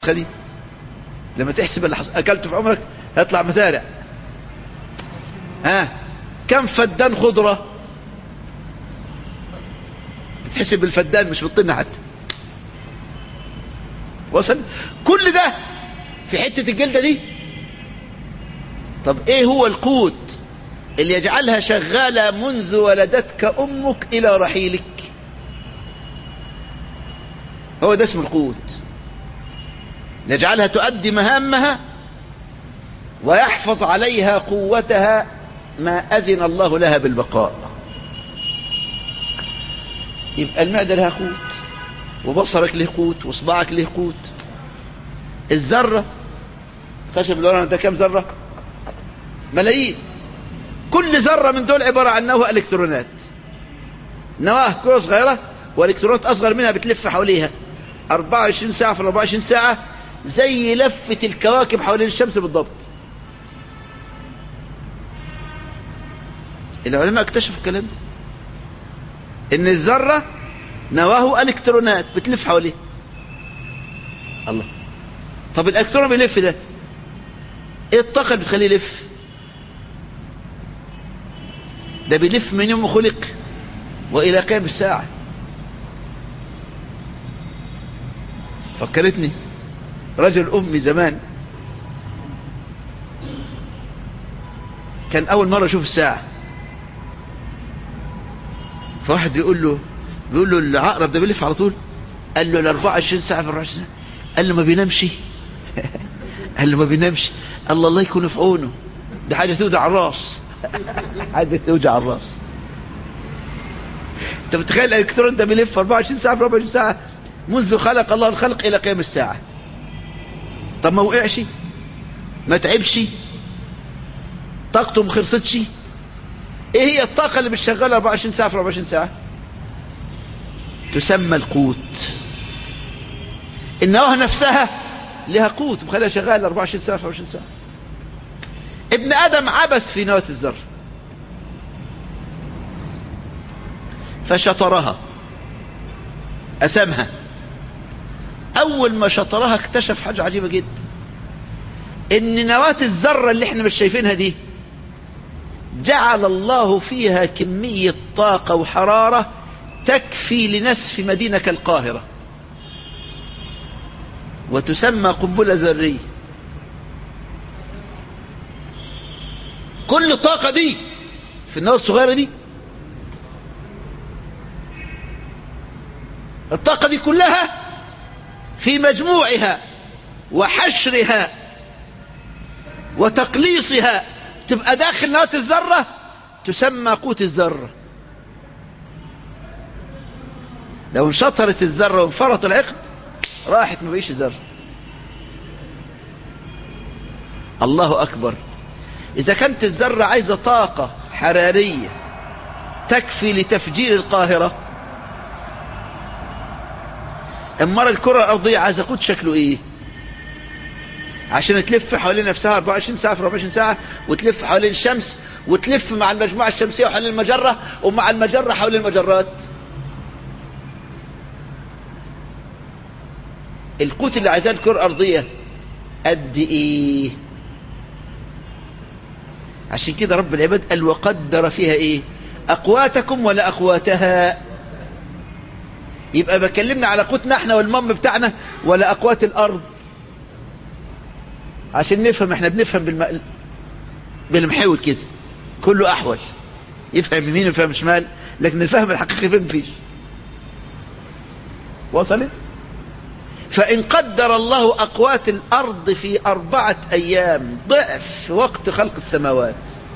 النسخة دي لما تحسب اللي حص- اكلته في عمرك هيطلع مزارع ها كم فدان خضرة بتحسب بالفدان مش بالطن حتى وصل كل ده في حتة الجلدة دي طب ايه هو القوت اللي يجعلها شغالة منذ ولدتك امك الى رحيلك هو ده اسم القوت يجعلها تؤدي مهامها ويحفظ عليها قوتها ما أذن الله لها بالبقاء يبقى المعدة لها قوت وبصرك له قوت وصباعك له قوت الذرة خشب الورقة ده كام ذرة ملايين كل ذرة من دول عبارة عن نواه الكترونات نواه كرة صغيرة والكترونات اصغر منها بتلف حواليها 24 ساعة في 24 ساعة زي لفة الكواكب حوالين الشمس بالضبط العلماء اكتشفوا الكلام ده ان الذرة نواه الكترونات بتلف حواليها الله طب الالكترون بيلف ده ايه الطاقة اللي بتخليه يلف ده بيلف من يوم ما خلق والى قيام الساعة فكرتني رجل امي زمان كان اول مرة اشوف الساعة فواحد بيقول له بيقول له العقرب ده بيلف على طول قال له ال 24 ساعة في 24 ساعة قال له ما بينامش قال له ما بينامش الله الله يكون في عونه ده حاجة توجع الراس حاجة توجع الراس انت متخيل الالكترون ده بيلف 24 ساعة في 24 ساعة منذ خلق الله الخلق الى قيام الساعة طب ما وقعش ما تعبش طاقته ما خلصتش ايه هي الطاقة اللي مش شغالة 24 ساعة في 24 ساعة تسمى القوت النواه نفسها لها قوت مخليها شغالة 24 ساعة في 24 ساعة ابن ادم عبث في نواة الذر فشطرها أسامها أول ما شطرها اكتشف حاجة عجيبة جدا إن نواة الذرة اللي احنا مش شايفينها دي جعل الله فيها كمية طاقة وحرارة تكفي لنسف مدينة كالقاهرة وتسمى قنبلة ذرية كل الطاقة دي في النواة الصغيرة دي الطاقة دي كلها في مجموعها وحشرها وتقليصها تبقى داخل نواة الذرة تسمى قوت الذرة لو انشطرت الذرة وانفرط العقد راحت ما بقيش ذرة الله أكبر إذا كانت الذرة عايزة طاقة حرارية تكفي لتفجير القاهرة امال الكرة الأرضية عايزة قوت شكله إيه عشان تلف حوالين نفسها 24 ساعة في 24 ساعة وتلف حوالين الشمس وتلف مع المجموعة الشمسية وحوالين المجرة ومع المجرة حوالين المجرات القوت اللي عايزاه الكرة الأرضية قد إيه عشان كده رب العباد قال وقدر فيها إيه أقواتكم ولا أقواتها يبقى بكلمنا على قوتنا احنا والمم بتاعنا ولا أقوات الأرض عشان نفهم احنا بنفهم بالم... بالمحاول كده كله أحول يفهم يمين ويفهم شمال لكن الفهم الحقيقي فين مفيش وصلت فإن قدر الله أقوات الأرض في أربعة أيام ضعف وقت خلق السماوات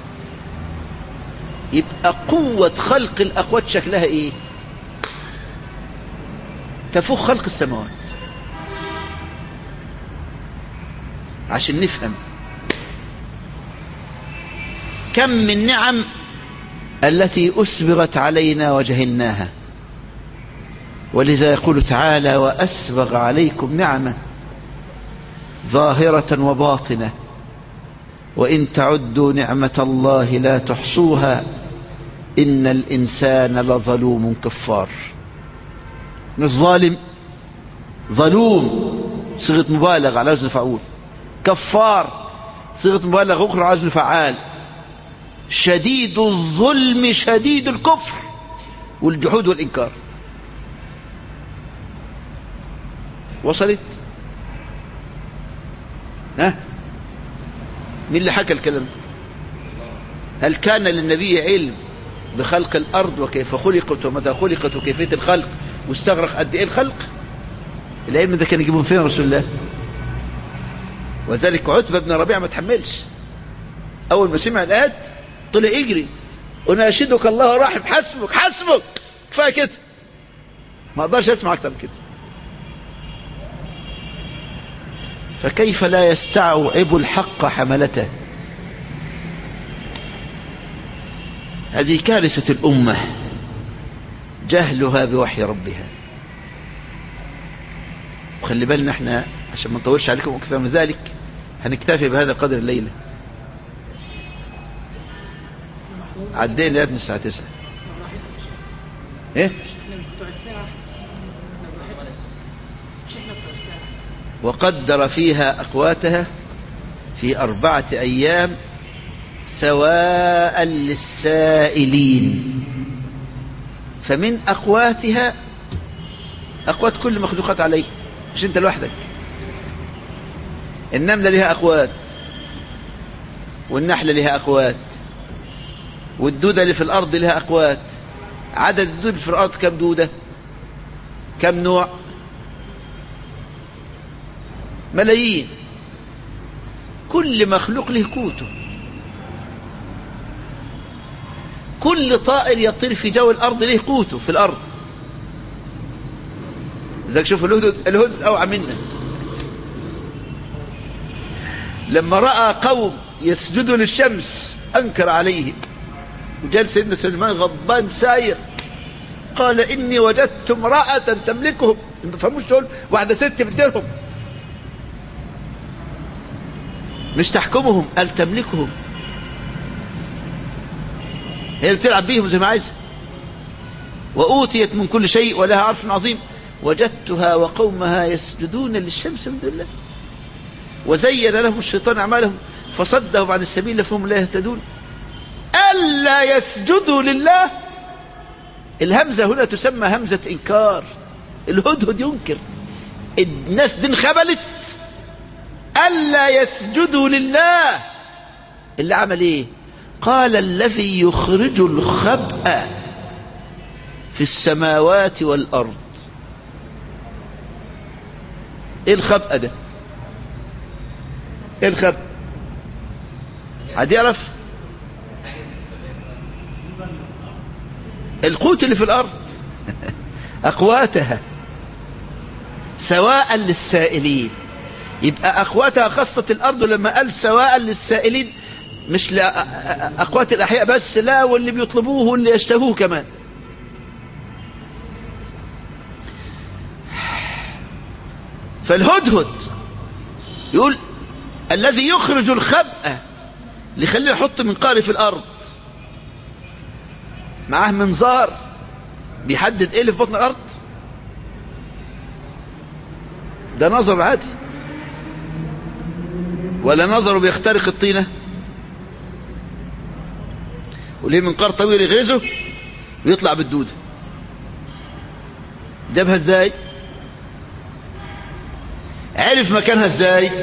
يبقى قوة خلق الأقوات شكلها إيه تفوق خلق السماوات عشان نفهم كم من نعم التي أسبغت علينا وجهلناها ولذا يقول تعالى وأسبغ عليكم نعمة ظاهرة وباطنة وإن تعدوا نعمة الله لا تحصوها إن الإنسان لظلوم كفار مش ظالم ظلوم صيغة مبالغة على وزن فعول كفار صيغة مبالغة أخرى على وزن فعال شديد الظلم شديد الكفر والجحود والإنكار وصلت ها مين اللي حكى الكلام هل كان للنبي علم بخلق الأرض وكيف خلقت ومتى خلقت وكيفية الخلق واستغرق قد إيه الخلق العلم ده كان يجيبهم فين رسول الله وذلك عتبة بن ربيعة ما تحملش أول ما سمع الآيات طلع يجري أناشدك الله راحب حسبك حسبك كفاية كده ما أقدرش أسمع أكتر من كده فكيف لا يستوعب الحق حملته هذه كارثة الأمة جهلها بوحي ربها وخلي بالنا احنا عشان ما نطولش عليكم أكثر من ذلك هنكتفي بهذا القدر الليلة عدينا لغاية الساعة 9 ايه وقدر فيها أقواتها في أربعة أيام سواء للسائلين فمن أقواتها أقوات كل مخلوقات عليه مش أنت لوحدك النملة لها أقوات والنحلة لها أقوات والدودة اللي في الأرض لها أقوات عدد الدود في الأرض كم دودة كم نوع ملايين كل مخلوق له قوته كل طائر يطير في جو الأرض له قوته في الأرض إذا شوف الهدد الهدد أوعى منا لما رأى قوم يسجدوا للشمس أنكر عليهم وجال سيدنا سلمان غضبان ساير قال إني وجدت امرأة تملكهم ما فهموش دول واحدة ست بتديرهم مش تحكمهم قال تملكهم هي اللي بتلعب بيهم زي ما عايزه وأوتيت من كل شيء ولها عرش عظيم وجدتها وقومها يسجدون للشمس من دون الله وزين لهم الشيطان أعمالهم فصدهم عن السبيل فهم لا يهتدون ألا يسجدوا لله الهمزة هنا تسمى همزة إنكار الهدهد ينكر الناس دي انخبلت ألا يسجدوا لله اللي عمل ايه قال الذي يخرج الخبأ في السماوات والأرض ايه الخبأ ده ايه الخبأ حد يعرف القوت اللي في الأرض أقواتها سواء للسائلين يبقى أقواتها خاصة الأرض لما قال سواء للسائلين مش لا أقوات الأحياء بس لا واللي بيطلبوه واللي يشتهوه كمان فالهدهد يقول الذي يخرج الخبأ اللي يخليه يحط منقار في الأرض معاه منظار بيحدد ايه اللي في بطن الأرض ده نظر عادي ولا نظره بيخترق الطينة وليه منقار طويل يغرزه ويطلع بالدودة جابها ازاي عرف مكانها ازاي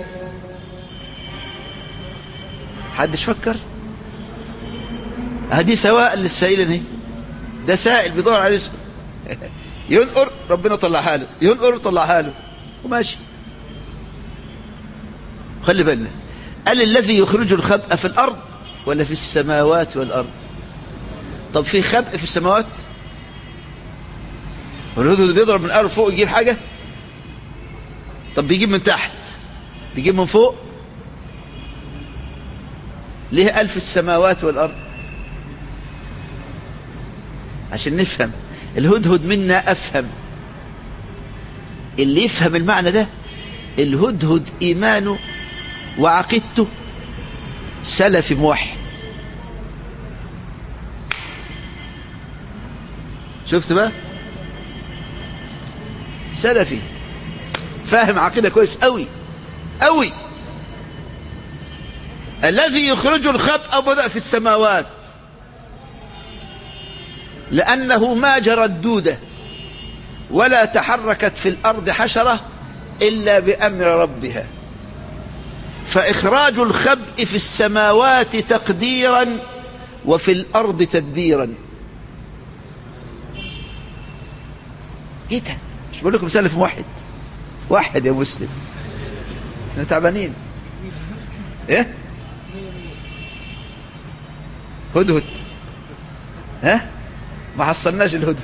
حدش فكر هدي سواء للسائل اهي ده سائل بيدور على رزقه ينقر ربنا طلعها له ينقر طلعها له وماشي خلي بالنا قال الذي يخرج الخبأ في الأرض ولا في السماوات والأرض طب في خبأ في السماوات والهدود بيضرب من الأرض فوق يجيب حاجة طب بيجيب من تحت بيجيب من فوق ليه ألف السماوات والأرض عشان نفهم الهدهد منا أفهم اللي يفهم المعنى ده الهدهد إيمانه وعقيدته سلفي موحد شفت بقى سلفي فاهم عقيدة كويس قوي قوي الذي يخرج الخطأ بدأ في السماوات لأنه ما جرت دودة ولا تحركت في الأرض حشرة إلا بأمر ربها فإخراج الخبء في السماوات تقديرا وفي الأرض تدبيرا ايه ده مش بقول لكم سلف واحد واحد يا مسلم احنا تعبانين ايه هدهد ها ما حصلناش الهدهد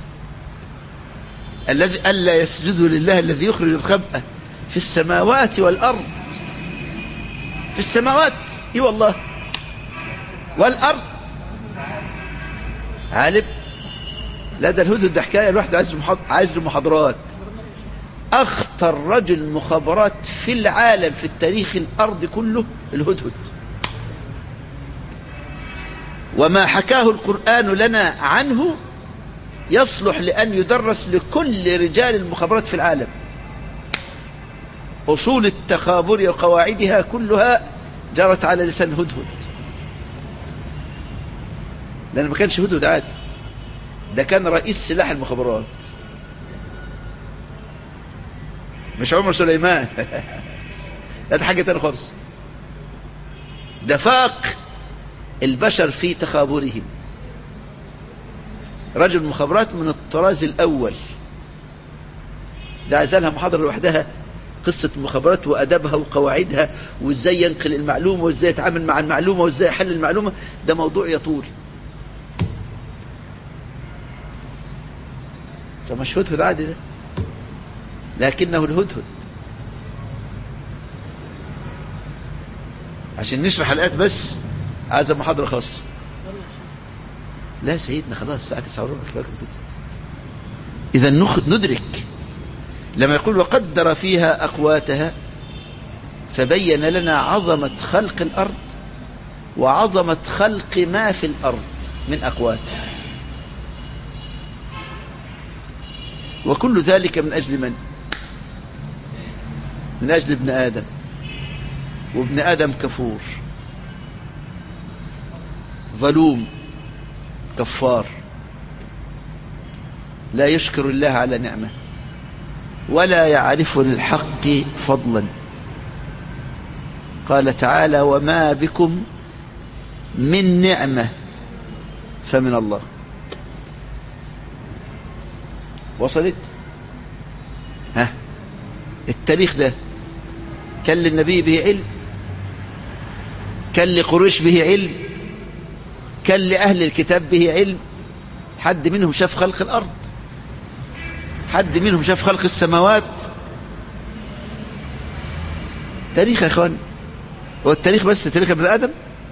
الذي ألا يسجدوا لله الذي يخرج الخبأ في السماوات والأرض في السماوات اي والله والأرض عالم لا ده الهدهد ده حكاية الواحد عايز محاض... عايز محاضرات أخطر رجل مخابرات في العالم في التاريخ الأرض كله الهدهد وما حكاه القرآن لنا عنه يصلح لأن يدرس لكل رجال المخابرات في العالم أصول التخابر وقواعدها كلها جرت على لسان هدهد لأن ما كانش هدهد عادي ده كان رئيس سلاح المخابرات مش عمر سليمان ده حاجة تانية خالص ده فاق البشر في تخابرهم رجل مخابرات من الطراز الأول ده عايزة لها محاضرة لوحدها قصة المخابرات وأدبها وقواعدها وإزاي ينقل المعلومة وإزاي يتعامل مع المعلومة وإزاي يحل المعلومة ده موضوع يطول فمش هدهد عادي ده لكنه الهدهد عشان نشرح الآيات بس عايز محاضرة خاصة لا سيدنا خلاص الساعة 9 وربع كده إذا ندرك لما يقول وقدر فيها أقواتها فبين لنا عظمة خلق الأرض وعظمة خلق ما في الأرض من أقوات وكل ذلك من أجل من من أجل ابن آدم وابن آدم كفور ظلوم كفار لا يشكر الله على نعمه ولا يعرف للحق فضلا قال تعالى وما بكم من نعمة فمن الله وصلت ها التاريخ ده كان للنبي به علم كان لقريش به علم كان لأهل الكتاب به علم حد منهم شاف خلق الأرض حد منهم شاف خلق السماوات تاريخ يا اخوان هو التاريخ بس تاريخ ابن ادم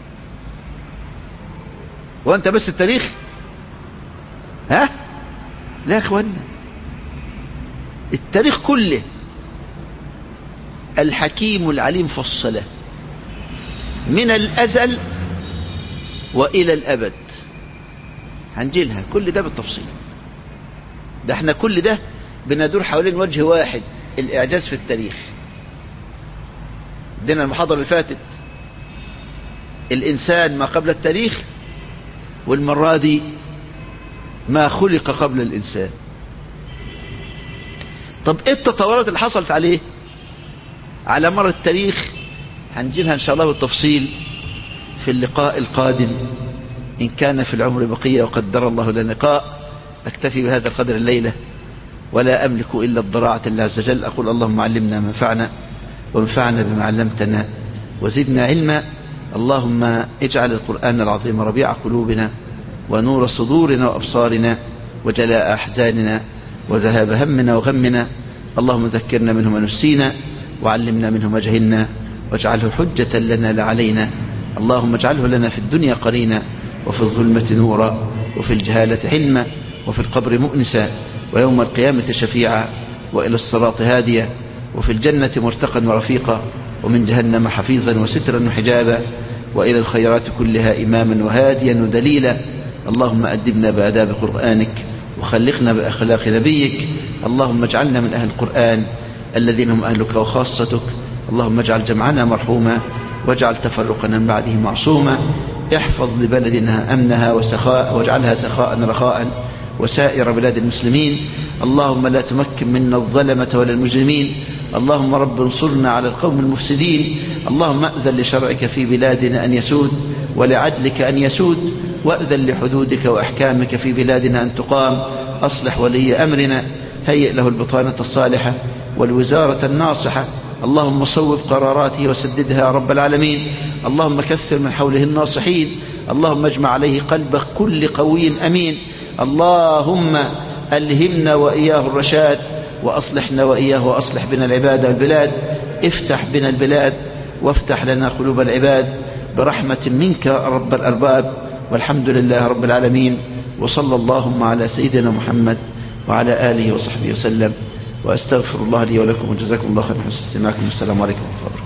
هو انت بس التاريخ ها لا يا اخوانا التاريخ كله الحكيم العليم فصله من الازل والى الابد هنجيلها كل ده بالتفصيل ده احنا كل ده بندور حوالين وجه واحد الاعجاز في التاريخ ادينا المحاضرة اللي فاتت الانسان ما قبل التاريخ والمرة دي ما خلق قبل الانسان طب ايه التطورات اللي حصلت عليه على مر التاريخ هنجيلها ان شاء الله بالتفصيل في اللقاء القادم ان كان في العمر بقية وقدر الله لنا لقاء أكتفي بهذا القدر الليلة ولا أملك إلا الضراعة الله عز وجل أقول اللهم علمنا ما فعنا وانفعنا بما علمتنا وزدنا علما اللهم اجعل القرآن العظيم ربيع قلوبنا ونور صدورنا وأبصارنا وجلاء أحزاننا وذهاب همنا وغمنا اللهم ذكرنا منه ما نسينا وعلمنا منه ما جهلنا واجعله حجة لنا لا علينا اللهم اجعله لنا في الدنيا قرينا وفي الظلمة نورا وفي الجهالة حلما وفي القبر مؤنسا ويوم القيامة شفيعا وإلى الصراط هاديا وفي الجنة مرتقا ورفيقا ومن جهنم حفيظا وسترا وحجابا وإلى الخيرات كلها إماما وهاديا ودليلا اللهم أدبنا بآداب قرآنك وخلقنا بأخلاق نبيك اللهم اجعلنا من أهل القرآن الذين هم أهلك وخاصتك اللهم اجعل جمعنا مرحوما واجعل تفرقنا من بعده معصوما احفظ لبلدنا أمنها وسخاء واجعلها سخاء رخاء وسائر بلاد المسلمين اللهم لا تمكن منا الظلمة ولا المجرمين اللهم رب انصرنا على القوم المفسدين اللهم أذن لشرعك في بلادنا أن يسود ولعدلك أن يسود وأذن لحدودك وأحكامك في بلادنا أن تقام أصلح ولي أمرنا هيئ له البطانة الصالحة والوزارة الناصحة اللهم صوب قراراته وسددها يا رب العالمين اللهم كثر من حوله الناصحين اللهم اجمع عليه قلب كل قوي أمين اللهم ألهمنا وإياه الرشاد وأصلحنا وإياه وأصلح بنا العباد والبلاد افتح بنا البلاد وافتح لنا قلوب العباد برحمة منك رب الأرباب والحمد لله رب العالمين وصلى اللهم على سيدنا محمد وعلى آله وصحبه وسلم وأستغفر الله لي ولكم وجزاكم الله خيرا حسن استماعكم والسلام عليكم ورحمة الله